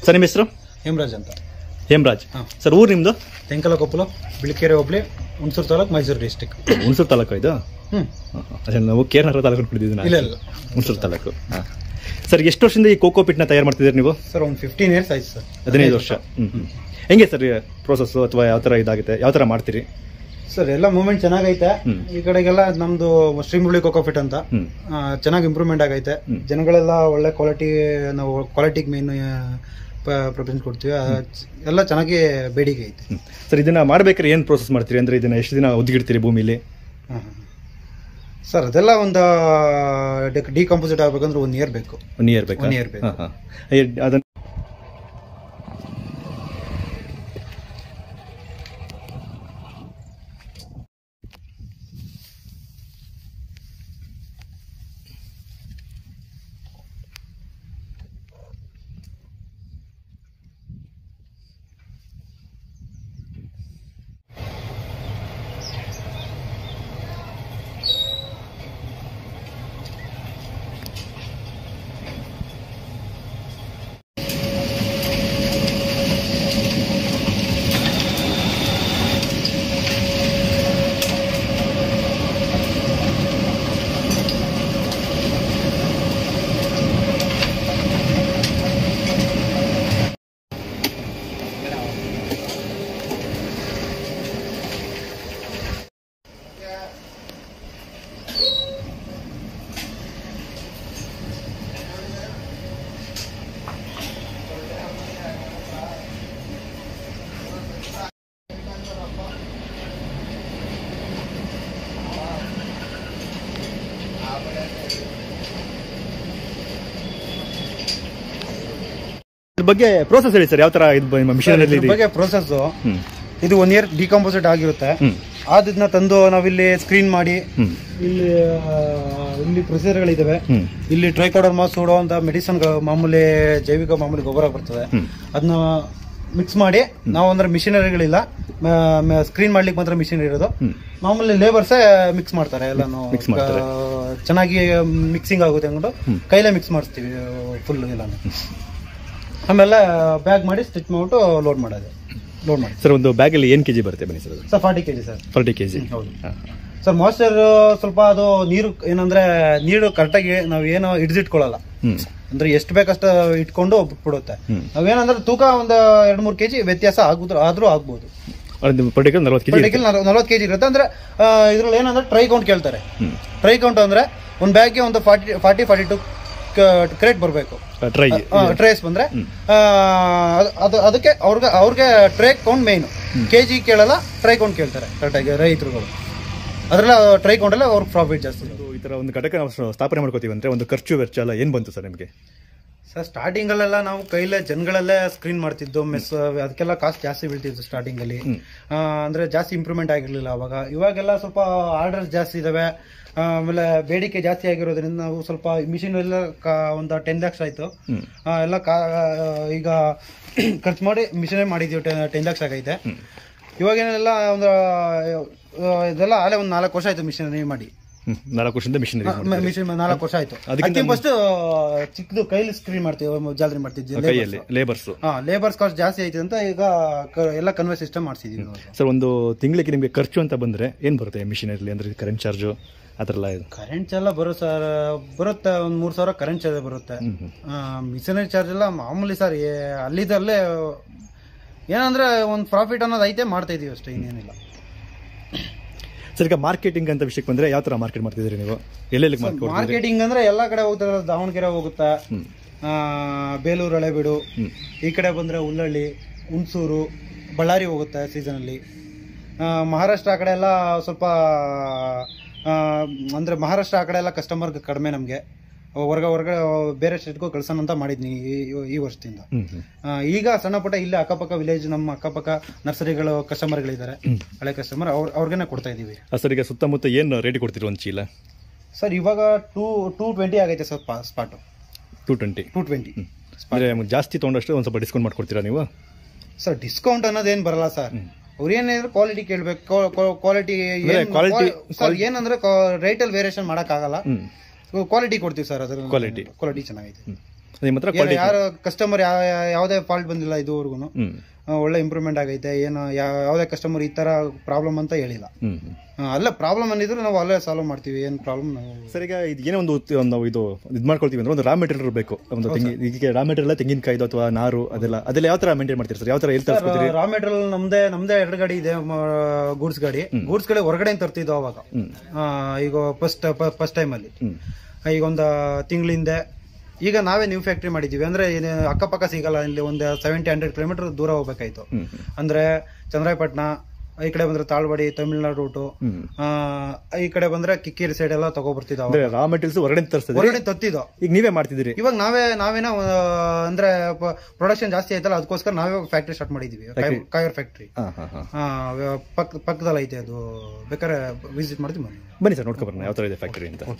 Sir ನಿಮ್ಮ ಹೆಸರು ಹೇಮರಾಜ್ ಅಂತ ಹೇಮರಾಜ್ ಹಾ. ಸರ್ ಊರು ನಿಮ್ಮದು ತೆಂಕಲ ಕೊಪ್ಪಲು ಬಿಳಿಕೆರೆ ಹೋಬಳಿ ಹುಣಸೂರು ತಾಲೂಕು ಮೈಸೂರು ಡಿಸ್ಟಿಕ್ ಹುಣಸೂರು ತಾಲೂಕು ಇದು ಹ್ಞೂ ಹಾಂ, ಹಾಂ. ಅದೇ ನಾವು ಕೇರಳ ತಾಲೂಕು ಕುಡಿದಿದ್ದು ಇಲ್ಲ ಇಲ್ಲ ಹುಣಸೂರು ತಾಲೂಕು ಹಾಂ ಸರ್ ಎಷ್ಟು ವರ್ಷದಿಂದ ಈ ಕೋಕೋ ಪಿಟ್ನ ತಯಾರು ಮಾಡ್ತಿದ್ದೀರಿ ನೀವು ಸರ್ ಒಂದು ಫಿಫ್ಟೀನ್ ಇಯರ್ಸ್ ಆಯ್ತು ಸರ್ ಹದಿನೈದು ವರ್ಷ ಹ್ಞೂ ಹ್ಞೂ ಹೆಂಗೆ ಸರ್ ಪ್ರೋಸೆಸ್ಸು ಅಥವಾ ಯಾವ ಥರ ಇದಾಗುತ್ತೆ ಯಾವ ಥರ ಮಾಡ್ತೀರಿ ಸರ್ ಎಲ್ಲ ಮೂಮೆಂಟ್ ಚೆನ್ನಾಗೈತೆ ಹ್ಮ್. ಈ ಕಡೆಗೆಲ್ಲ ನಮ್ದು ಶ್ರೀಮುರಳಿ ಕೋಕೋಫಿಟ್ ಅಂತ ಹ್ಞೂ ಆ, ಚೆನ್ನಾಗಿ ಇಂಪ್ರೂವ್ಮೆಂಟ್ ಆಗೈತೆ ಹ್ಮ್. ಜನಗಳೆಲ್ಲ ಒಳ್ಳೆ ಕ್ವಾಲಿಟಿ ನಾವು ಕ್ವಾಲಿಟಿಗೆ ಮೇನ್ ಪ್ರಿಫರೆನ್ಸ್ ಕೊಡ್ತೀವಿ ಆ, ಎಲ್ಲ ಚೆನ್ನಾಗಿ ಬೇಡಿಕೆ ಐತೆ ಹ್ಞೂ ಸರ್ ಇದನ್ನು ಮಾಡ್ಬೇಕಾದ್ರೆ ಏನು ಪ್ರೋಸೆಸ್ ಮಾಡ್ತೀರಿ ಅಂದರೆ ಇದನ್ನು ಎಷ್ಟು ದಿನ ಒದ್ಗಿಡ್ತೀರಿ ಭೂಮಿಲಿ ಹಾಂ ಹಾಂ ಸರ್ ಅದೆಲ್ಲ ಒಂದು ಡಿಕಂಪೋಸಿಟ್ ಆಗ್ಬೇಕಂದ್ರೆ ಒನ್ ಇಯರ್ ಬೇಕು ಒನ್ ಇಯರ್ ಬೇಕಾ One year ಬೇಕು. ಹಾಂ ಹಾಂ ಅದನ್ನು ಇದ್ರ ಬಗ್ಗೆ ಪ್ರೋಸೆಸ್ ಹೇಳಿ ಸರ್ ಯಾವ ಥರ ಇದು ನಿಮ್ಮ ಮಿಷನಲ್ಲಿ ಇದ್ರ ಬಗ್ಗೆ ಪ್ರೊಸೆಸ್ ಹ್ಞೂ ಇದು ಒನ್ ಇಯರ್ ಡಿಕಂಪೋಸಿಟ್ ಆಗಿರುತ್ತೆ ಹ್ಞೂ ಅದನ್ನ ತಂದು ನಾವಿಲ್ಲಿ ಸ್ಕ್ರೀನ್ ಮಾಡಿ ಹ್ಞೂ ಇಲ್ಲಿ ಆ, ಇಲ್ಲಿ ಪ್ರೊಸೀಜರ್ಗಳಿದಾವೆ ಹ್ಞೂ ಇಲ್ಲಿ ಟ್ರೈಕೋಡರ್ಮಾ ಸೂಡೋ ಅಂತ ಮೆಡಿಸಿನ್ ಮಾಮೂಲಿ ಜೈವಿಕ ಮಾಮೂಲಿ ಗೊಬ್ಬರ ಬರ್ತದೆ ಹ್ಞೂ ಅದನ್ನ ಮಿಕ್ಸ್ ಮಾಡಿ ನಾವು ಅಂದ್ರೆ ಮಿಷಿನರಿಗಳಿಲ್ಲ ಸ್ಕ್ರೀನ್ ಮಾಡ್ಲಿಕ್ಕೆ ಮಾತ್ರ ಮಿಷಿನ್ ಇರೋದು ಹ್ಞೂ ಮಾಮೂಲಿ ಲೇಬರ್ಸೇ ಮಿಕ್ಸ್ ಮಾಡ್ತಾರೆ ಎಲ್ಲಾನು Mix ಮಾಡ್ತಾರೆ. ಆ, ಚೆನ್ನಾಗಿ ಮಿಕ್ಸಿಂಗ್ ಆಗುತ್ತೆ ಅಂದ್ಬಿಟ್ಟು ಹ್ಮ್. ಕೈಲೇ ಮಿಕ್ಸ್ ಮಾಡಿಸ್ತೀವಿ ಫುಲ್ ಎಲ್ಲಾನು ಆಮೇಲೆ ಬ್ಯಾಗ್ ಮಾಡಿ ಸ್ಟಿಚ್ ಮಾಡ್ಬಿಟ್ಟು ಲೋಡ್ ಮಾಡೋದು ಲೋಡ್ ಮಾಡಿ ಸರ್ ಒಂದು ಬ್ಯಾಗಲ್ಲಿ ಏನು ಕೆ ಜಿ ಬರುತ್ತೆ ಬನ್ನಿ ಸರ್ ಅದು sir forty K G sir forty K G ಹೌದು ಸರ್ ಮಾಯ್ಚರ್ ಸ್ವಲ್ಪ ಅದು ನೀರು ಏನಂದ್ರೆ ನೀರು ಕರೆಕ್ಟಾಗಿ ನಾವು ಏನು ಹಿಡಿದಿಟ್ಕೊಳ್ಳಲ್ಲ ಹ್ಞೂ ಅಂದ್ರೆ ಎಷ್ಟು ಬೇಕಷ್ಟು ಇಟ್ಕೊಂಡು ಬಿಟ್ಬಿಡುತ್ತೆ ಹ್ಮ್. ನಾವೇನಂದ್ರೆ ತೂಕ ಒಂದು ಎರಡ್ ಮೂರು ಕೆಜಿ ವ್ಯತ್ಯಾಸ ಆಗುದ್ರ ಆದ್ರೂ ಆಗ್ಬೋದು ಒಂದು ಪರ್ಟಿಕ್ಯುಲರ್ ನಲ್ವತ್ತು ಕೆ ಜಿ ಪರ್ಟಿಕ್ಯುಲರ್ ನಲ್ವತ್ತು ಕೆಜಿ ಇರುತ್ತೆ ಅಂದ್ರೆ ಇದ್ರಲ್ಲಿ ಏನಂದ್ರೆ ಟ್ರೈ ಕೌಂಟ್ ಕೇಳ್ತಾರೆ ಹ್ಞೂ ಟ್ರೈ ಕೌಂಟ್ ಅಂದ್ರೆ ಒಂದು ಬ್ಯಾಗ್ಗೆ ಒಂದು forty forty forty two crate ಬರಬೇಕು ಟ್ರೈ ಟ್ರೇಸ್ ಬಂದ್ರೆ ಆ, ಅದು- ಅದು ಅದಕ್ಕೆ ಅವ್ರಿಗೆ ಅವ್ರಿಗೆ tray count main K G ಕೇಳಲ್ಲ ಟ್ರೈ ಕೌಂಟ್ ಕೇಳ್ತಾರೆ ಕರೆಕ್ಟಾಗಿ ರೈತರುಗಳು ಅದ್ರಲ್ಲ ಟ್ರೈ ಕೌಂಟಲ್ಲ ಅವ್ರಿಗೆ ಪ್ರಾಫಿಟ್ ಜಾಸ್ತಿ ಇರುತ್ತೆ. ಈ ಥರ ಒಂದು ಘಟಕ ನಾವು ಸ್ಥಾಪನೆ ಮಾಡ್ಕೋತೀವಿ ಅಂದರೆ ಒಂದು ಖರ್ಚು ವೆಚ್ಚ ಎಲ್ಲ ಏನು ಬಂತು ಸರ್ ನಿಮಗೆ ಸರ್ ಸ್ಟಾರ್ಟಿಂಗ್ ಅಲ್ಲೆಲ್ಲ ನಾವು ಕೈಲೇ ಜನಗಳಲ್ಲೇ ಸ್ಕ್ರೀನ್ ಮಾಡ್ತಿದ್ದು ಮೆಸ್ ಅದಕ್ಕೆಲ್ಲ ಕಾಸ್ಟ್ ಜಾಸ್ತಿ ಬೀಳ್ತಿತ್ತು ಸ್ಟಾರ್ಟಿಂಗ್ ಅಲ್ಲಿ ಆ, ಅಂದ್ರೆ ಜಾಸ್ತಿ ಇಂಪ್ರೂವ್ಮೆಂಟ್ ಆಗಿರ್ಲಿಲ್ಲ ಅವಾಗ ಇವಾಗೆಲ್ಲ ಸ್ವಲ್ಪ ಆರ್ಡರ್ಸ್ ಜಾಸ್ತಿ ಇದಾವೆ ಆ, ಆಮೇಲೆ ಬೇಡಿಕೆ ಜಾಸ್ತಿ ಆಗಿರೋದ್ರಿಂದ ನಾವು ಸ್ವಲ್ಪ ಮಿಷಿನ್ ಎಲ್ಲ ಕಾ- ಒಂದು ಟೆನ್ ಲ್ಯಾಕ್ಸ್ ಆಯ್ತು ಹ್ಮ್. ಆ, ಎಲ್ಲ ಕಾ- ಈಗ ಖರ್ಚು ಮಾಡಿ ಮಿಷಿನೇ ಮಾಡಿದ್ದೀವಿ ಟೆನ್ ಲ್ಯಾಕ್ಸ್ ಆಗೈತೆ ಇವಾಗೇನೆಲ್ಲ ಒಂದು ಆ, ಇದೆಲ್ಲ ಆಲೇ ಒಂದು ನಾಲ್ಕು ವರ್ಷ ಆಯ್ತು ಮಿಷಿನ್ ಮಾಡಿ ಹ್ಞೂ ನಾಲ್ಕು ವರ್ಷದಿಂದ ಮಿಷಿನರಿ ಮಿಷಿನ್ ನಾಲ್ಕು ವರ್ಷ ಆಯ್ತು ಅದಕ್ಕಿಂತ ಅದಕ್ಕೆ ಫಸ್ಟ್ ಚಿಕ್ಕದು ಕೈಲಿ ಸ್ಕ್ರೀನ್ ಮಾಡ್ತೀವಿ ಜಾಲರಿ ಮಾಡ್ತಿದ್ವಿ ಕೈಯಲ್ಲಿ ಲೇಬರ್ಸು ಹಾ ಲೇಬರ್ಸ್ ಕಾಸ್ಟ್ ಜಾಸ್ತಿ ಐತೆ ಅಂತ ಈಗ ಕ- ಎಲ್ಲ ಕನ್ವೆ ಸಿಸ್ಟಮ್ ಮಾಡ್ಸಿದೀವಿ ಇವಾಗ. ಸರ್ ಒಂದು ತಿಂಗಳಿಗೆ ನಿಮಗೆ ಖರ್ಚು ಅಂತ ಬಂದರೆ ಏನು ಬರುತ್ತೆ ಮಿಷಿನರಿ ಅಂದರೆ ಕರೆಂಟ್ ಚಾರ್ಜು ಆ ಥರ ಎಲ್ಲ ಇದು ಕರೆಂಟ್ ಎಲ್ಲ ಬರೋ ಸರ್ ಬರುತ್ತೆ ಒಂದ್ ಮೂರ್ ಸಾವಿರ ಕರೆಂಟ್ ಚಾರ್ಜ್ ಬರುತ್ತೆ ಮಿಷನರಿ ಚಾರ್ಜ್ ಎಲ್ಲ ಮಾಮೂಲಿ ಸರ್ ಅಲ್ಲಿದ್ದಲ್ಲೇ ಏನಂದ್ರೆ ಒಂದು ಪ್ರಾಫಿಟ್ ಅನ್ನೋದು ಐತೆ ಮಾಡ್ತಾ ಇದೀವಿ ಅಷ್ಟೇ ಇನ್ನೇನಿಲ್ಲ ಸರ್ ಈಗ ಮಾರ್ಕೆಟಿಂಗ್ ಅಂತ ವಿಷಯಕ್ಕೆ ಬಂದರೆ ಯಾವ ಥರ ಮಾರ್ಕೆಟ್ ಮಾಡ್ತಿದ್ದೀರಿ ನೀವು ಎಲ್ಲೆಲ್ಲಿ ಮಾರ್ಕೆಟ್ ಮಾರ್ಕೆಟಿಂಗ್ ಅಂದ್ರೆ ಎಲ್ಲಾ ಕಡೆ ಹೋಗ್ತಾರೆ ದಾವಣಗೆರೆ ಹೋಗುತ್ತೆ ಹ್ಮ್. ಆ, ಬೇಲೂರು ಹಳೆಬೀಡು ಹ್ಮ್. ಈ ಕಡೆ ಬಂದ್ರೆ ಹುಲ್ಲಳ್ಳಿ ಹುಣಸೂರು ಬಳ್ಳಾರಿ ಹೋಗುತ್ತೆ ಸೀಸನಲ್ಲಿ ಮಹಾರಾಷ್ಟ್ರ ಆ ಕಡೆ ಎಲ್ಲ ಸ್ವಲ್ಪ ಆ, ಅಂದ್ರೆ ಮಹಾರಾಷ್ಟ್ರ ಆ ಕಡೆ ಎಲ್ಲ ಕಸ್ಟಮರ್ ಕಡಿಮೆ ನಮಗೆ ಹೊರಗ ಹೊರಗಡೆ ಬೇರೆ ಸ್ಟೇಟ್ಗೂ ಕಳ್ಸೋಣ ಅಂತ ಮಾಡಿದ್ನಿ ಈ- ಈ ವರ್ಷದಿಂದ ಹ್ಞೂ ಹ್ಞೂ ಆ, ಈಗ ಸಣ್ಣ ಪುಟ್ಟ ಇಲ್ಲೇ ಅಕ್ಕಪಕ್ಕ ವಿಲೇಜ್ ನಮ್ಮ ಅಕ್ಕಪಕ್ಕ ನರ್ಸರಿಗಳು ಕಸ್ಟಮರ್ಗಳಿದ್ದಾರೆ ಹಳೆ ಕಸ್ಟಮರ್ ಅವ್ರ ಅವ್ರಿಗೇನೆ ಕೊಡ್ತಾ ಇದೀವಿ ಸರ್ ಈಗ ಸುತ್ತಮುತ್ತ ಏನು ರೇಟ್ ಕೊಡ್ತೀರಿ ಒಂದು ಚೀಲ ಸರ್ ಇವಾಗ ಟೂ ಟೂ ಟ್ವೆಂಟಿ ಆಗೈತೆ sir spot two twenty two twenty ಅಂದರೆ ಜಾಸ್ತಿ ತೊಗೊಂಡಷ್ಟು ಒಂದು ಸ್ವಲ್ಪ ಡಿಸ್ಕೌಂಟ್ ಮಾಡ್ಕೊಡ್ತೀರಾ ನೀವು ಸರ್ ಡಿಸ್ಕೌಂಟ್ ಅನ್ನೋದೇನು ಬರಲ್ಲ ಸರ್ ಅವ್ರು ಏನಿದ್ರು ಕ್ವಾಲಿಟಿ ಕೇಳ್ಬೇಕು ಕ್ವಾಲಿಟಿ quality- ಸರ್ ಏನಂದ್ರೆ ರೇಟಲ್ಲಿ ವೇರಿಯೇಷನ್ ಮಾಡೋಕ್ಕಾಗಲ್ಲ ಹ್ಞೂ ಕ್ವಾಲಿಟಿ ಕೊಡ್ತೀವಿ ಸರ್ ಅದ್ರ Quality. ಕ್ವಾಲಿಟಿ ಚೆನ್ನಾಗೈತೆ ನಿಮ್ಮ ಹತ್ರ ಏನು ಕ್ವಾಲಿಟಿ ಯಾರು ಕಸ್ಟಮರ್ ಯಾವುದೇ ಫಾಲ್ಟ್ ಬಂದಿಲ್ಲ ಇದುವರೆಗೂ ಹ್ಮ್ ಒಳ್ಳೆ ಇಂಪ್ರೂವ್ಮೆಂಟ್ ಆಗೈತೆ ಏನು ಯಾ- ಯಾವುದೇ ಕಸ್ಟಮರ್ ಈ ತರ ಪ್ರಾಬ್ಲಮ್ ಅಂತ ಹೇಳಿಲ್ಲ ಹ್ಮ್ ಹ್ಮ್. ಆ, ಅಲ್ಲೇ ಪ್ರಾಬ್ಲಮ್ ಅಂದಿದ್ರು ನಾವು ಅಲ್ಲೇ ಸಾಲ್ವ್ ಮಾಡ್ತೀವಿ ಏನು ಪ್ರಾಬ್ಲಮ್ ನಾವು ಸರ್ ಈಗ ಇದು ಏನೇ ಒಂದು ಉತ್- ಒಂದು ನಾವು ಇದು ಇದು ಮಾಡ್ಕೊಳ್ತೀವಿ ಅಂದ್ರೆ ಒಂದು ರಾ ಮೆಟೀರಿಯಲ್ ಬೇಕು ಒಂದು ತೆಂಗಿ ಈಗ ರಾ ಮೆಟೀರಿಯಲ್ ತೆಂಗಿನಕಾಯಿದು ಅಥವಾ ನಾರು ಅದೆಲ್ಲ ಅದೆಲ್ಲ ಯಾವ ತರ ಮೇಂಟೈನ್ ಮಾಡ್ತೀರಿ ಸರ್ ಯಾವ ತರ ಎಲ್ಲಿ ತರಿಸ್ಕೊತೀರಿ ರಾ ಮೆಟೀರಿಯಲ್ ನಮ್ದೇ ನಮ್ದೇ ಎರಡು ಗಾಡಿ ಇದೆ ಗೂಡ್ಸ್ ಗಾಡಿ ಗೂಡ್ಸ್ ಗಾಡಿ ಹೊರಗಡೆ ತರ್ತಿದ್ದೋ ಅವಾಗ ಆ, ಈಗ ಫಸ್ಟ್ ಫಸ್ಟ್ ಟೈಮ್ ಅಲ್ಲಿ ಹ್ಮ್ ಈಗ ಒಂದು ತಿಂಗಳಿಂದ ಈಗ ನಾವೇ ನ್ಯೂ ಫ್ಯಾಕ್ಟ್ರಿ ಮಾಡಿದೀವಿ ಅಂದ್ರೆ ಏನು ಅಕ್ಕಪಕ್ಕ ಸಿಗಲ್ಲ ಇಲ್ಲಿ ಒಂದು ಸೆವೆಂಟಿ ಹಂಡ್ರೆಡ್ ಕಿಲೋಮೀಟರ್ ದೂರ ಹೋಗ್ಬೇಕಾಯ್ತು ಹ್ಮ್ ಹ್ಮ್. ಅಂದ್ರೆ ಚಂದ್ರಾಯಪಟ್ಟಣ ಈ ಕಡೆ ಬಂದ್ರೆ ತಾಳ್ವಾಡಿ ತಮಿಳ್ನಾಡು ರೂಟು ಹ್ಮ್ ಈ ಕಡೆ ಬಂದ್ರೆ ಕಿಕ್ಕೇರಿ ಸೈಡ್ ಎಲ್ಲ ತಗೊಬರ್ತಿದ್ದಾವ ಅಂದ್ರೆ ರಾ ಮೆಟೀರಿಯಲ್ಸ್ ಹೊರಗಡೆ ತರಿಸ್ತಿದ್ರಿ ಹೊರಗಡೆ ತತ್ತಿದ್ದೋ ಈಗ ನೀವೇ ಮಾಡ್ತಿದ್ದೀರಿ ಇವಾಗ ನಾವೇ ನಾವೇನ ಅಂದ್ರೆ ಪ್ರೊಡಕ್ಷನ್ ಜಾಸ್ತಿ ಆಯ್ತಲ್ಲ ಅದಕ್ಕೋಸ್ಕರ ನಾವೇ ಫ್ಯಾಕ್ಟ್ರಿ ಸ್ಟಾರ್ಟ್ ಮಾಡಿದೀವಿ ಕಾಯರ್ ಫ್ಯಾಕ್ಟ್ರಿ ಹಾ ಹಾ ಹಾ ಪಕ್ಕ ಪಕ್ಕದಲ್ಲಿ ಐತೆ ಅದು ಬೇಕಾದ್ರೆ ವಿಸಿಟ್ ಮಾಡ್ತೀವಿ ಬನ್ನಿ ಬನ್ನಿ ಸರ್ ನೋಡ್ಕೊಬರೋಣ ಯಾವ ತರ ಇದೆ ಫ್ಯಾಕ್ಟರಿ ಅಂತ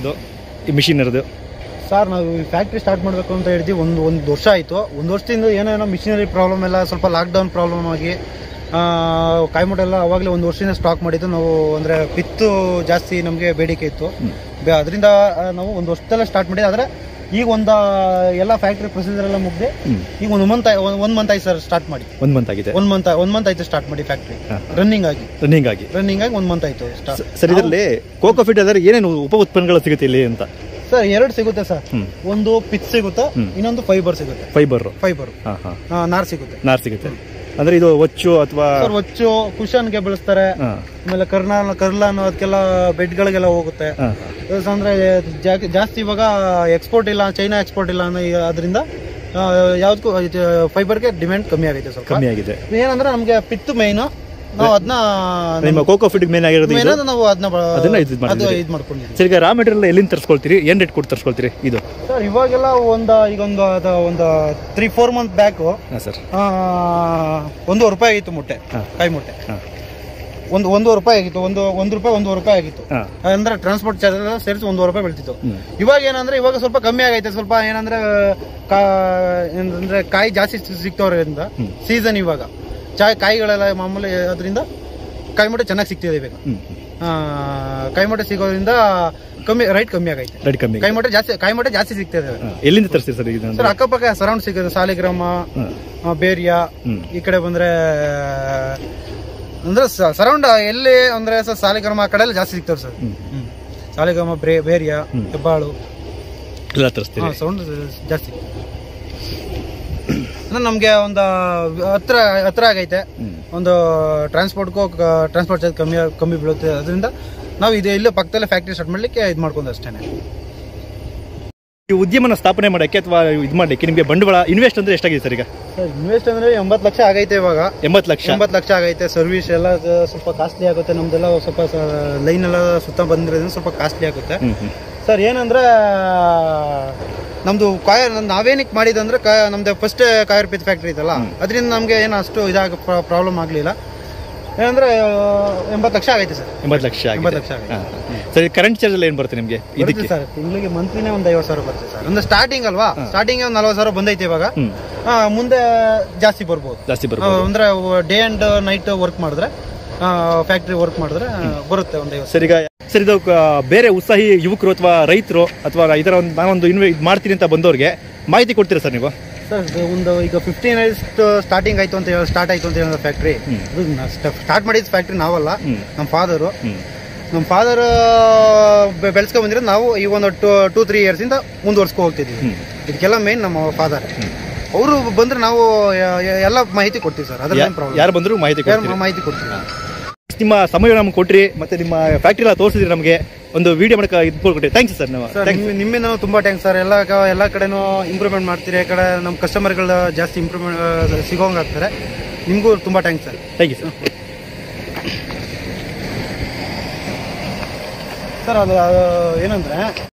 ಇದ್ರದ್ದು ಈ ಮಿಷಿನ್ ಇರೋದು ಸರ್ ನಾವು ಈ ಫ್ಯಾಕ್ಟ್ರಿ ಸ್ಟಾರ್ಟ್ ಮಾಡಬೇಕು ಅಂತ ಹೇಳಿದ್ವಿ ಒಂದು ಒಂದು ವರ್ಷ ಆಯಿತು ಒಂದು ವರ್ಷದಿಂದ ಏನೇನೋ ಮಿಷಿನರಿ ಪ್ರಾಬ್ಲಮ್ ಎಲ್ಲ ಸ್ವಲ್ಪ ಲಾಕ್ಡೌನ್ ಪ್ರಾಬ್ಲಮ್ ಆಗಿ ಕಾಯಿಮುಟೆಲ್ಲ ಅವಾಗಲೇ ಒಂದು ವರ್ಷದಿಂದ ಸ್ಟಾಕ್ ಮಾಡಿದ್ದು ನಾವು ಅಂದರೆ ಪಿತ್ತು ಜಾಸ್ತಿ ನಮಗೆ ಬೇಡಿಕೆ ಇತ್ತು ಬೆ- ಅದರಿಂದ ಆ, ನಾವು ಒಂದು ವರ್ಷದಲ್ಲೇ ಸ್ಟಾರ್ಟ್ ಮಾಡಿದ್ವಿ ಆದರೆ ಈಗ ಒಂದು ಎಲ್ಲ ಫ್ಯಾಕ್ಟ್ರಿ ಪ್ರೊಸೀಜರ್ ಎಲ್ಲ ಮುಗ್ದು ಈಗ ಒಂದು ಮಂತ್ ಒಂದು ಮಂತ್ ಆಯ್ತು ಸರ್ ಸ್ಟಾರ್ಟ್ ಮಾಡಿ ಒಂದು ಮಂತ್ ಆಗಿದೆ ಒಂದು ಮಂತ್ ಒಂದು ಮಂತ್ ಆಯ್ತು ಸ್ಟಾರ್ಟ್ ಮಾಡಿ ಫ್ಯಾಕ್ಟ್ರಿ ಹಾ. ರನ್ನಿಂಗ್ ಆಗಿ ರನ್ನಿಂಗ್ ಆಗಿ ರನ್ನಿಂಗ್ ಆಗಿ ಒಂದು ಮಂತ್ ಆಯ್ತು ಸ್ಟಾರ್ಟ್ ಸರ್ ಇದರಲ್ಲಿ ಕೋಕೋ ಫಿಟ್ ಆದರೆ ಏನೇನು ಉಪ ಉತ್ಪನ್ನಗಳು ಸಿಗುತ್ತೆ ಇಲ್ಲಿ ಅಂತ ಸರ್ ಎರಡು ಸಿಗುತ್ತೆ ಸರ್ ಹ್ಮ್. ಒಂದು ಪಿತ್ ಸಿಗುತ್ತೆ ಇನ್ನೊಂದು ಫೈಬರ್ ಸಿಗುತ್ತೆ ಫೈಬರ್ ಫೈಬರ್ ಹಾಂ ಹಾಂ ನಾರ್ ಸಿಗುತ್ತೆ ನಾರ್ ಸಿಗುತ್ತೆ ಅಂದ್ರೆ ಇದು ಒಚ್ಚು ಅಥವಾ ಸರ್ ಒಚ್ಚು ಕುಶನ್ಗೆ ಬೆಳೆಸ್ತಾರೆ ಹಾಂ ಆಮೇಲೆ ಕರ್ನಾಲ್ ಕರ್ಲಾನು ಅದಕ್ಕೆಲ್ಲ ಬೆಡ್ಗಳಿಗೆಲ್ಲ ಹೋಗುತ್ತೆ ಹಾಂ ಅದು ಅಂದ್ರೆ ಜಾ- ಜಾಸ್ತಿ ಇವಾಗ ಎಕ್ಸ್ಪೋರ್ಟ್ ಇಲ್ಲ ಚೈನಾ ಎಕ್ಸ್ಪೋರ್ಟ್ ಇಲ್ಲ ಅನ್ನೋ ಈ- ಅದರಿಂದ ಯಾವ್ದಕ್ಕೂ ಫೈಬರ್ಗೆ ಡಿಮ್ಯಾಂಡ್ ಕಮ್ಮಿ ಆಗೈತೆ ಸ್ವಲ್ಪ ಕಮ್ಮಿ ಆಗಿದೆ ಏನಂದ್ರೆ ನಮ್ಗೆ ಪಿತ್ತು ಮೈನು ನಾವು ಅದನ್ನ ನಿಮ್ಮ ಕೋಕೋ ಫಿಟ್ ಮೇನ್ ಆಗಿರೋದು ಇದು ನಾವು ಅದನ್ನ ಅದನ್ನ ಇದು ಅದು ಮಾಡಿದ್ದೀರಿ. ಇದು ಮಾಡ್ಕೊಂಡಿದ್ದೀವಿ ಸರ್ ಈಗ ರಾ ಮೆಟೀರಿಯಲ್ ಎಲ್ಲಿಂದ ತರಿಸ್ಕೊಳ್ತೀರಿ ಏನ್ ರೇಟ್ ಕೊಟ್ಟು ತರಿಸ್ಕೊಳ್ತೀರಿ ಇದು ಸರ್ ಇವಾಗೆಲ್ಲ ಒಂದು ಈಗ ಒಂದು ಅದು ಒಂದು ತ್ರೀ ಫೋರ್ ಮಂತ್ ಬ್ಯಾಕು ಹಾಂ ಸರ್ ಒಂದೂವರೆ ರೂಪಾಯಿ ಆಗಿತ್ತು ಮೊಟ್ಟೆ ಹಾ. ಕಾಯಿ ಮೊಟ್ಟೆ ಹಾಂ ಒಂದು ಒಂದೂವರೆ ರೂಪಾಯಿ ಆಗಿತ್ತು ಒಂದು ಒಂದು ರೂಪಾಯಿ ಒಂದೂವರೆ ರೂಪಾಯಿ ಆಗಿತ್ತು ಹಾಂ ಅಂದ್ರೆ ಟ್ರಾನ್ಸ್ಪೋರ್ಟ್ ಚಾರ್ಜ್ ಎಲ್ಲ ಸೇರಿಸಿ ಒಂದೂವರೆ ರೂಪಾಯಿ ಬೀಳ್ತಿತ್ತು ಹ್ಮ್. ಇವಾಗ ಏನಂದ್ರೆ ಇವಾಗ ಸ್ವಲ್ಪ ಕಮ್ಮಿ ಆಗೈತೆ ಸ್ವಲ್ಪ ಏನಂದ್ರೆ ಕಾ ಏನಂದ್ರೆ ಕಾಯಿ ಜಾಸ್ತಿ ಸಿಗ್ತವ್ರಿಂದ ಸೀಸನ್ ಇವಾಗ ಚಾ ಕಾಯಿಗಳೆಲ್ಲ ಮಾಮೂಲಿ ಅದರಿಂದ ಕಾಯಿ ಮೊಟ್ಟೆ ಚೆನ್ನಾಗಿ ಸಿಗ್ತಿದೆ ಇವಾಗ ಹ್ಞೂ ಆ, ಕಾಯಿ ಮೊಟ್ಟೆ ಸಿಗೋದ್ರಿಂದ ಕಮ್ಮಿ ರೈಟ್ ಕಮ್ಮಿ ಆಗೈತೆ ರೇಟ್ ಕಮ್ಮಿ ಕಾಯಿ ಮೊಟ್ಟೆ ಜಾಸ್ತಿ ಕಾಯಿ ಮೊಟ್ಟೆ ಜಾಸ್ತಿ ಸಿಗ್ತಿದೆ ಹಾಂ ಎಲ್ಲಿಂದ ತರಿಸ್ತೀರಿ ಸರ್ ಇದು ಸರ್ ಅಕ್ಕಪಕ್ಕ ಸರೌಂಡ್ ಸಿಗುತ್ತೆ ಸಾಲಿಗ್ರಾಮ ಹಾಂ ಆ, ಬೇರಿಯಾ ಹ್ಮ್. ಈ ಕಡೆ ಬಂದ್ರೆ ಅಂದ್ರೆ ಸರೌಂಡ್ ಎಲ್ಲಿ ಅಂದ್ರೆ ಸರ್ ಸಾಲಿಗ್ರಾಮ ಆ ಕಡೆ ಎಲ್ಲ ಜಾಸ್ತಿ ಸಿಗ್ತಾವೆ ಸರ್ ಹ್ಮ್. ಸಾಲಿಗ್ರಾಮ ಬ್ರೇ ಬೇರಿಯಾ ಹೆಬ್ಬಾಳು ಎಲ್ಲ ತರಿಸ್ತೀರಿ ಸೌಂಡ್ ಜಾಸ್ತಿ ಅಂದ್ರೆ ನಮ್ಗೆ ಒಂದು ಹತ್ರ ಹತ್ರ ಆಗೈತೆ ಹ್ಮ್. ಒಂದು ಟ್ರಾನ್ಸ್ಪೋರ್ಟ್ಗೂ ಟ್ರಾನ್ಸ್ಪೋರ್ಟ್ ಚಾರ್ಜ್ ಕಮ್ಮಿ ಕಮ್ಮಿ ಬೀಳುತ್ತೆ ಅದರಿಂದ ನಾವು ಇದು ಇಲ್ಲೇ ಪಕ್ಕದಲ್ಲೇ ಫ್ಯಾಕ್ಟ್ರಿ ಸ್ಟಾರ್ಟ್ ಮಾಡ್ಲಿಕ್ಕೆ ಇದು ಮಾಡ್ಕೊಂಡು ಅಷ್ಟೇನೆ ಈ ಉದ್ಯಮನ ಸ್ಥಾಪನೆ ಮಾಡಕ್ಕೆ ಅಥವಾ ಇದು ಮಾಡಲಿಕ್ಕೆ ನಿಮಗೆ ಬಂಡವಾಳ ಇನ್ವೆಸ್ಟ್ ಅಂದ್ರೆ ಎಷ್ಟಾಗಿದೆ ಸರ್ ಈಗ ಸರ್ ಇನ್ವೆಸ್ಟ್ ಅಂದ್ರೆ ಎಂಬತ್ತು ಲಕ್ಷ ಆಗೈತೆ ಇವಾಗ ಎಂಬತ್ತು ಲಕ್ಷ ಎಂಬತ್ತು ಲಕ್ಷ ಆಗೈತೆ ಸರ್ವಿಸ್ ಎಲ್ಲ ಸ- ಸ್ವಲ್ಪ ಕಾಸ್ಟ್ಲಿ ಆಗುತ್ತೆ ನಮ್ದೆಲ್ಲ ಸ್ವಲ್ಪ ಲೈನ್ ಎಲ್ಲ ಸುತ್ತ ಬಂದಿರೋದ್ರಿಂದ ಸ್ವಲ್ಪ ಕಾಸ್ಟ್ಲಿ ಆಗುತ್ತೆ ಹ್ಮ್ ಹ್ಮ್ ಸರ್ ಏನಂದ್ರೆ ನಮ್ದು ಕಾಯ ನಾವೇನಕ್ಕೆ ಮಾಡಿದಂದ್ರೆ ಕಾ ನಮ್ದು ಫಸ್ಟ್ ಕಾಯರ್ ಪಿತ್ ಫ್ಯಾಕ್ಟ್ರಿ ಇದಲ್ಲ ಅದರಿಂದ ನಮಗೆ ಏನು ಅಷ್ಟು ಇದಾಗ ಪ್ರಾಬ್ಲಮ್ ಆಗಲಿಲ್ಲ ಏನಂದ್ರೆ ಎಂಬತ್ತು ಲಕ್ಷ ಆಗೈತೆ ಸರ್ ಎಂಬತ್ತು ಲಕ್ಷ ಆಗಿದೆ ಎಂಬತ್ತು ಲಕ್ಷ ಆಗೈತೆ ಹಾಂ ಸರ್ ಕರೆಂಟ್ ಚಾರ್ಜ್ ಎಲ್ಲ ಏನು ಬರುತ್ತೆ ನಿಮಗೆ ಇದಕ್ಕೆ ಬರುತ್ತೆ ಸರ್ ತಿಂಗಳಿಗೆ ಮಂತ್ಲಿನೇ ಒಂದು ಐವತ್ತು ಸಾವಿರ ಬರುತ್ತೆ ಸರ್ ಅಂದ್ರೆ ಸ್ಟಾರ್ಟಿಂಗ್ ಅಲ್ವಾ ಸ್ಟಾರ್ಟಿಂಗ್ ಒಂದು ನಲ್ವತ್ತು ಸಾವಿರ ಬಂದೈತೆ ಇವಾಗ ಹ್ಮ್ ಆ, ಮುಂದೆ ಜಾಸ್ತಿ ಬರ್ಬೋದು ಜಾಸ್ತಿ ಆ, ಬರ್ಬೋದು ಅಂದ್ರೆ ಡೇ ಅಂಡ್ ನೈಟ್ ವರ್ಕ್ ಮಾಡಿದ್ರೆ ಫ್ಯಾಕ್ಟ್ರಿ ವರ್ಕ್ ಮಾಡಿದ್ರೆ ಆ, ಬರುತ್ತೆ ಒಂದು ಐವತ್ತು ಸರ್ ಈಗ ಸರ್ ಇದು ಕ- ಬೇರೆ ಉತ್ಸಾಹಿ ಯುವಕರು ಅಥವಾ ರೈತರು ಅಥವಾ ಇದರ ಒಂದು ನಾನೊಂದು ಇನ್ವೆ ಇದು ಮಾಡ್ತೀನಿ ಅಂತ ಬಂದವ್ರಿಗೆ ಮಾಹಿತಿ ಕೊಡ್ತೀರಾ ಸರ್ ನೀವು ಸರ್ ಇದು ಒಂದು ಈಗ ಫಿಫ್ಟೀನ್ ಇಯರ್ಸ್ ಸ್ಟಾರ್ಟಿಂಗ್ ಆಯ್ತು ಅಂತ ಹೇಳಿ ಸ್ಟಾರ್ಟ್ ಆಯ್ತು ಅಂತ ಹೇಳಿದ್ರೆ ಫ್ಯಾಕ್ಟ್ರಿ ಸ್ಟಾರ್ಟ್ ಮಾಡಿದ ಫ್ಯಾಕ್ಟ್ರಿ ನಾವಲ್ಲ ಹ್ಮ್. ನಮ್ಮ ಫಾದರು ಹ್ಮ್ ನಮ್ಮ ಫಾದರ್ ಬೆಳೆಸ್ಕೊಂಡ್ ಬಂದಿರೋದು ನಾವು ಈ ಒಂದು ಟೂ ಟೂ ತ್ರೀ ಇಯರ್ಸ್ ಇಂದ ಮುಂದುವರ್ಸ್ಕೊ ಹೋಗ್ತಿದ್ದೀವಿ ಹ್ಮ್. ಇದಕ್ಕೆಲ್ಲ ಮೇನ್ ನಮ್ಮ ಫಾದರ್ ಅವರು ಬಂದ್ರೆ ನಾವು ಯ- ಯ- ಎಲ್ಲ ಮಾಹಿತಿ ಕೊಡ್ತೀವಿ ಸರ್ ಅದ್ರ ಪ್ರಾಬ್ಲಮ್ ಯಾರು ಬಂದರೂ ಮಾಹಿತಿ ಕೊಡ್ತೀರಿ ಮಾಹಿತಿ ಕೊಡ್ತೀವಿ ನಿಮ್ಮ ಸಮಯ ನಮ್ಗೆ ಕೊಟ್ರಿ ಮತ್ತೆ ನಿಮ್ಮ ಫ್ಯಾಕ್ಟ್ರಿ ಎಲ್ಲ ತೋರಿಸಿದ್ರಿ ನಮಗೆ ಒಂದು ವಿಡಿಯೋ ಮಾಡಕ್ಕೆ ಇದು ಕೊಟ್ರಿ ಥ್ಯಾಂಕ್ಸ್ ಸರ್ ನೀವು ಸರ್ ನಿಮ್ಮ ನಿಮ್ಮಿಂದ ನಾವು ತುಂಬಾ ಟ್ಯಾಂಕ್ಸ್ ಸರ್ ಎಲ್ಲ ಕ- ಎಲ್ಲ ಕಡೆನೂ ಇಂಪ್ರೂವ್ಮೆಂಟ್ ಮಾಡ್ತೀರಿ ಈ ಕಡೆ ನಮ್ಮ ಕಸ್ಟಮರ್ಗಳು ಜಾಸ್ತಿ ಇಂಪ್ರೂವ್ಮೆಂಟ್ ಸಿಗೋಂಗ್ ಆಗ್ತಾರೆ ನಿಮಗೂ ತುಂಬಾ thanks sir thank you sir sir ಅದು ಅದು ಏನಂದ್ರೆ